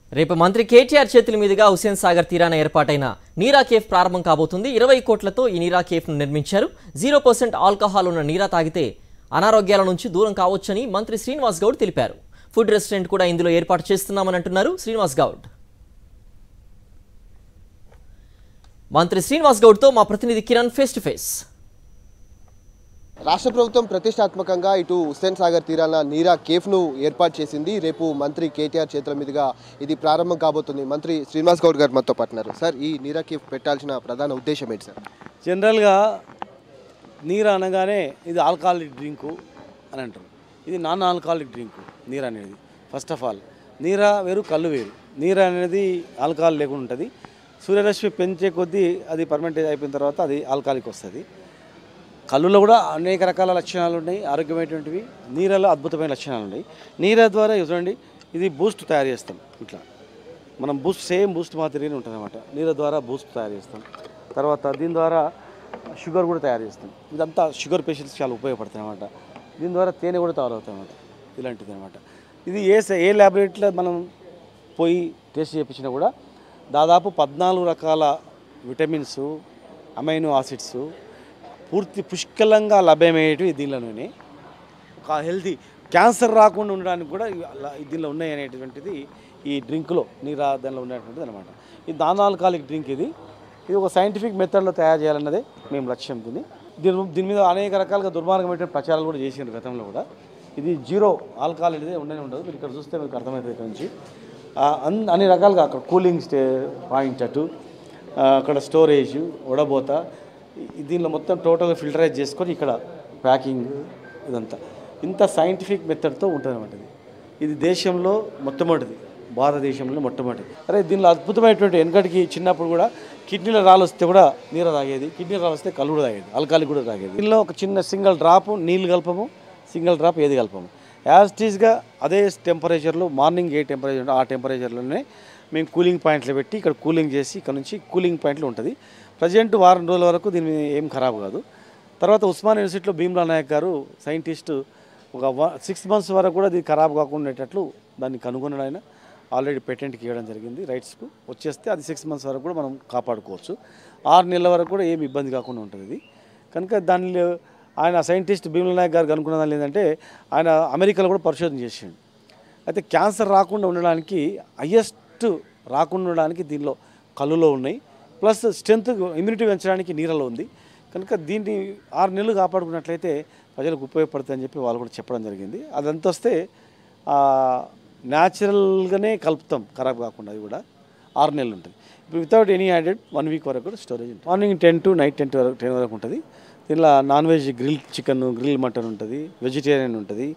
రేపు మంత్రి కేటీఆర్ చేతుల మీదుగా హుసేన్ సాగర్ తీరాన ఏర్పాటైన నీరా కేఫ్ ప్రారంభం కాబోతుంది ఇరవై కోట్లతో ఈ నీరా కేఫ్ను నిర్మించారు జీరో పర్సెంట్ ఆల్కహాల్ ఉన్న నీరా తాగితే అనారోగ్యాల నుంచి దూరం కావచ్చని మంత్రి శ్రీనివాస్ గౌడ్ తెలిపారు ఫుడ్ రెస్టారెంట్ కూడా ఇందులో ఏర్పాటు చేస్తున్నామని అంటున్నారు శ్రీనివాస్ గౌడ్ మంత్రి శ్రీనివాస్ గౌడ్తో మా ప్రతినిధి కిరణ్ ఫేస్ టు ఫేస్ రాష్ట్ర ప్రభుత్వం ప్రతిష్టాత్మకంగా ఇటు హుస్సేన్ సాగర్ తీరాన నీరా కేఫ్ను ఏర్పాటు చేసింది రేపు మంత్రి కేటీఆర్ చేతుల మీదుగా ఇది ప్రారంభం కాబోతుంది మంత్రి శ్రీనివాస్ గౌడ్ గారు మనతో పాటున్నారు సార్ ఈ నీరా కేఫ్ పెట్టాల్సిన ప్రధాన ఉద్దేశం ఏంటి సార్ జనరల్గా నీరు అనగానే ఇది ఆల్కహాలిక్ డ్రింకు అని అంటారు ఇది నాన్ ఆల్కహాలిక్ డ్రింకు నీరు అనేది ఫస్ట్ ఆఫ్ ఆల్ నీర వేరు కళ్ళు వేరు నీరు అనేది ఆల్కహాల్ లేకుండా ఉంటుంది సూర్యరశ్మి పెంచే కొద్దీ అది పర్మనెంట్ అయిపోయిన తర్వాత అది ఆల్కహాలిక్ వస్తుంది కళ్ళులో కూడా అనేక రకాల లక్షణాలు ఉన్నాయి ఆరోగ్యమైనటువంటివి నీరలో అద్భుతమైన లక్షణాలు ఉన్నాయి నీర ద్వారా చూడండి ఇది బూస్ట్ తయారు చేస్తాం ఇట్లా మనం బూస్ట్ సేమ్ బూస్ట్ మాదిరిగానే ఉంటుంది అనమాట నీళ్ళ ద్వారా బూస్ట్ తయారు చేస్తాం తర్వాత దీని ద్వారా షుగర్ కూడా తయారు చేస్తాం ఇదంతా షుగర్ పేషెంట్స్ చాలా ఉపయోగపడుతుంది అనమాట దీని ద్వారా తేనె కూడా తయారవుతాయి అనమాట ఇలాంటిది అనమాట ఇది ఏ స- ఏ ల్యాబొరేటరీలో మనం పోయి టెస్ట్ చేయించినా కూడా దాదాపు పద్నాలుగు రకాల విటమిన్స్ అమైనో ఆసిడ్స్ పూర్తి పుష్కలంగా లభ్యమయ్యేటివి దీనిలోనే ఒక హెల్తీ క్యాన్సర్ రాకుండా ఉండడానికి కూడా ఇవి అలా దీనిలో ఉన్నాయి అనేటువంటిది ఈ డ్రింక్లో నీరా దానిలో ఉన్నటువంటిది అనమాట ఇది నాన్ ఆల్కహాలిక్ డ్రింక్ ఇది ఇది ఒక సైంటిఫిక్ మెథడ్లో తయారు చేయాలన్నదే మేము లక్ష్యం దీన్ని దీని దీని మీద అనేక రకాలుగా దుర్మార్గమైన ప్రచారాలు కూడా చేసిండ్రు గతంలో కూడా ఇది జీరో ఆల్కహాల్ అనేది ఉండనే ఉండదు మీరు ఇక్కడ చూస్తే మీకు అర్థమవుతుంది ఇక్కడ నుంచి ఆ, అన్- అన్ని రకాలుగా అక్కడ కూలింగ్ స్టే పాయింట్ అటు ఆ, అక్కడ స్టోరేజ్ వడబోత ఈ- దీనిలో మొత్తం టోటల్గా ఫిల్టరైజ్ చేసుకొని ఇక్కడ ప్యాకింగ్ ఇదంతా ఇంత సైంటిఫిక్ మెథడ్తో ఉంటుంది అనమాట ఇది ఇది దేశంలో మొట్టమొదటిది భారతదేశంలో మొట్టమొదటి అరే దీనిలో అద్భుతమైనటువంటి వెనకటికి చిన్నప్పుడు కూడా కిడ్నీలో రాళ్ళు వస్తే కూడా నీరు తాగేది కిడ్నీ రాళ్ళు వస్తే కళ్ళు కూడా తాగేది ఆల్కహాలిక్ కూడా తాగేది దీనిలో ఒక చిన్న సింగిల్ డ్రాప్ నీళ్ళు కలపము సింగిల్ డ్రాప్ ఏది కలపము యాజ్ టీజ్గా అదే టెంపరేచర్లో మార్నింగ్ ఏ టెంపరేచర్ ఉందో ఆ టెంపరేచర్లోనే మేము కూలింగ్ పాయింట్లు పెట్టి ఇక్కడ కూలింగ్ చేసి ఇక్కడ నుంచి కూలింగ్ పాయింట్లు ఉంటుంది ప్రజెంట్ వారం రోజుల వరకు దీని మీద ఏం ఖరాబ్ కాదు తర్వాత ఉస్మాన్ యూనివర్సిటీలో భీమ్లా నాయక్ గారు సైంటిస్ట్ ఒక సిక్స్ మంత్స్ వరకు కూడా ఇది ఖరాబ్ కాకుండా ఉండేటట్లు దాన్ని కనుగొనడం ఆయన ఆల్రెడీ పేటెంట్కి ఇవ్వడం జరిగింది రైట్స్కు వచ్చేస్తే అది సిక్స్ మంత్స్ వరకు కూడా మనం కాపాడుకోవచ్చు ఆరు నెలల వరకు కూడా ఏమి ఇబ్బంది కాకుండా ఉంటుంది ఇది కనుక దానిలో ఆయన సైంటిస్ట్ భీమ్లా నాయక్ గారు కనుక్కున్న దాని ఏంటంటే ఆయన అమెరికాలో కూడా పరిశోధన చేసిండు అయితే క్యాన్సర్ రాకుండా ఉండడానికి హయ్యెస్ట్ రాకుండా ఉండడానికి దీనిలో కళ్ళులో ఉన్నాయి ప్లస్ స్ట్రెంత్ ఇమ్యూనిటీ పెంచడానికి నీళ్ళలో ఉంది కనుక దీన్ని ఆరు నెలలు కాపాడుకున్నట్లయితే ప్రజలకు ఉపయోగపడుతుందని చెప్పి వాళ్ళు కూడా చెప్పడం జరిగింది అదంతా వస్తే న్యాచురల్గానే కలుపుతాం ఖరాబ్ కాకుండా అది కూడా ఆరు నెలలు ఉంటుంది ఇప్పుడు without any added one week వరకు కూడా స్టోరేజ్ ఉంటుంది morning ten to night ten వరకు టెన్ వరకు ఉంటుంది దీనిలో non veg grill chicken grill mutton ఉంటుంది వెజిటేరియన్ ఉంటుంది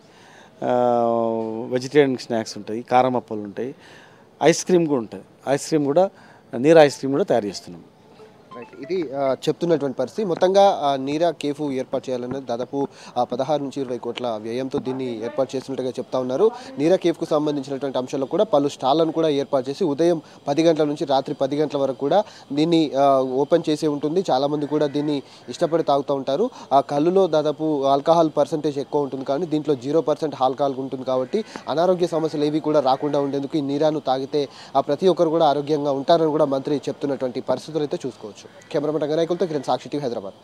వెజిటేరియన్ స్నాక్స్ ఉంటాయి కారం అప్పలు ఉంటాయి ఐస్ క్రీమ్ కూడా ఉంటుంది ఐస్ క్రీమ్ కూడా నీరు ఐస్ క్రీమ్ కూడా తయారు చేస్తున్నాం రైట్ ఇది ఆ, చెప్తున్నటువంటి పరిస్థితి మొత్తంగా ఆ, నీరా కేఫ్ ఏర్పాటు చేయాలన్నది దాదాపు ఆ, పదహారు నుంచి ఇరవై కోట్ల వ్యయంతో దీన్ని ఏర్పాటు చేసినట్టుగా చెప్తా ఉన్నారు నీరా కేఫ్కు సంబంధించినటువంటి అంశాల్లో కూడా పలు స్టాళ్లను కూడా ఏర్పాటు చేసి ఉదయం పది గంటల నుంచి రాత్రి పది గంటల వరకు కూడా దీన్ని ఆ, ఓపెన్ చేసే ఉంటుంది చాలామంది కూడా దీన్ని ఇష్టపడి తాగుతూ ఉంటారు ఆ కళ్ళులో దాదాపు ఆల్కహాల్ పర్సంటేజ్ ఎక్కువ ఉంటుంది కానీ దీంట్లో జీరో పర్సెంట్ ఆల్కహాల్ ఉంటుంది కాబట్టి అనారోగ్య సమస్యలు ఏవి కూడా రాకుండా ఉండేందుకు ఈ నీరాను తాగితే ఆ ప్రతి ఒక్కరు కూడా ఆరోగ్యంగా ఉంటారని కూడా మంత్రి చెప్తున్నటువంటి పరిస్థితులు అయితే చూసుకోవచ్చు కెమెరామెన్ రంగనాయకులతో కిరణ్ సాక్షి టీవీ హైదరాబాద్